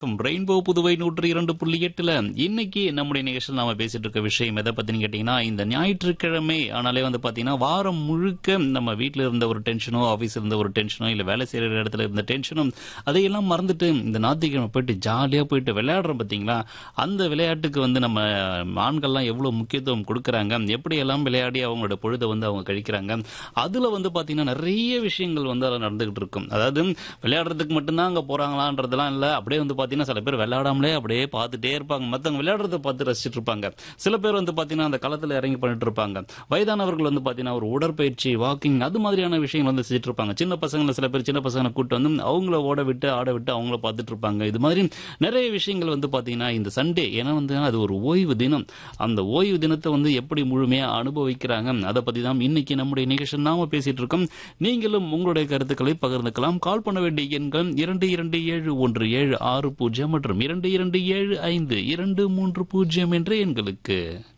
rainbow Puduvai நூற்றி இரண்டு புள்ளி எட்டுல இன்னைக்கு நம்முடைய நிகழ்ச்சியில் நாம பேசிட்டு இருக்க விஷயம் எதை பத்தின்னு கேட்டீங்கன்னா இந்த ஞாயிற்றுக்கிழமை ஆனாலே வந்து பாத்தீங்கன்னா வாரம் முழுக்க நம்ம வீட்ல இருந்த ஒரு டென்ஷனோ ஆபீஸ் இருந்த ஒரு டென்ஷனோ இல்ல வேலை செய்யற இடத்துல இருந்த டென்ஷனும் அதையெல்லாம் மறந்துட்டு இந்த ஞாயிற்றுக்கிழமை போயிட்டு ஜாலியா போயிட்டு விளையாடுறோம் பாத்தீங்களா அந்த விளையாட்டுக்கு வந்து நம்ம ஆண்கள்லாம் எவ்வளவு முக்கியத்துவம் கொடுக்கறாங்க எப்படி எல்லாம் விளையாடி அவங்களோட பொழுதை வந்து அவங்க கழிக்கிறாங்க அதுல வந்து பாத்தீங்கன்னா நிறைய விஷயங்கள் வந்து அதில் நடந்துகிட்டு இருக்கும் அதாவது விளையாடுறதுக்கு மட்டும்தான் அங்க போறாங்களான்றதெல்லாம் இல்ல அப்படியே வந்து பாத்தீங்கன்னா சில பேர் விளையாடாமலே அப்படியே பார்த்துட்டே இருப்பாங்க மத்தவங்க விளையாடுறத பார்த்து ரசிச்சிட்டு இருப்பாங்க சில பேர் வந்து பாத்தீங்கன்னா அந்த களத்துல இறங்கி பண்ணிட்டு இருப்பாங்க வயதானவர்கள் வந்து பாத்தீங்கன்னா ஒரு உடற்பயிற்சி வாக்கிங் அது மாதிரியான விஷயங்கள் வந்து செஞ்சுட்டு இருப்பாங்க சின்ன பசங்களை சில பேர் சின்ன பசங்களை கூட்டு வந்து அவங்கள ஓட விட்டு ஆட விட்டு அவங்கள பார்த்துட்டு இருப்பாங்க இது மாதிரி நிறைய விஷயங்கள் வந்து பாத்தீங்கன்னா இந்த சண்டே ஏன்னா வந்து அது ஒரு ஓய்வு தினம் அந்த ஓய்வு தினத்தை வந்து எப்படி முழுமையா அனுபவிக்கிறாங்க அதை பத்தி தான் இன்னைக்கு நம்முடைய நிகழ்ச்சி நாம பேசிட்டு இருக்கோம் நீங்களும் உங்களுடைய கருத்துக்களை பகிர்ந்துக்கலாம் கால் பண்ண வேண்டிய எண்கள் இரண்டு இரண்டு ஏழு ஒன்று ஏழு ஆறு பூஜ்ஜியம் மற்றும் இரண்டு இரண்டு ஏழு ஐந்து இரண்டு மூன்று பூஜ்ஜியம் என்ற எண்களுக்கு